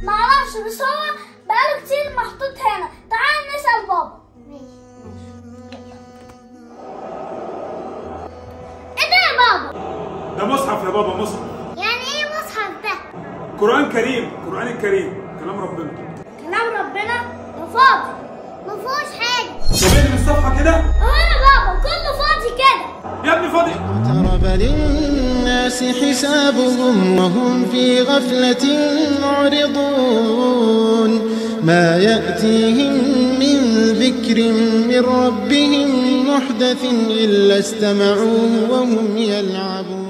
معرفش بس هو بقاله كتير محطوط هنا تعال نسأل بابا ايه ده يا بابا ده مصحف يا بابا مصحف يعني ايه مصحف ده قرآن كريم قرآن الكريم كلام ربنا كلام ربنا ده فاضي ما فيهوش حاجه تمام من الصفحة كده هو يا بابا كله فاضي كده يا ابني فاضي اقترب للناس حسابهم وهم في غفلة معرضون ما يأتيهم من ذكر من ربهم محدث إلا استمعوه وهم يلعبون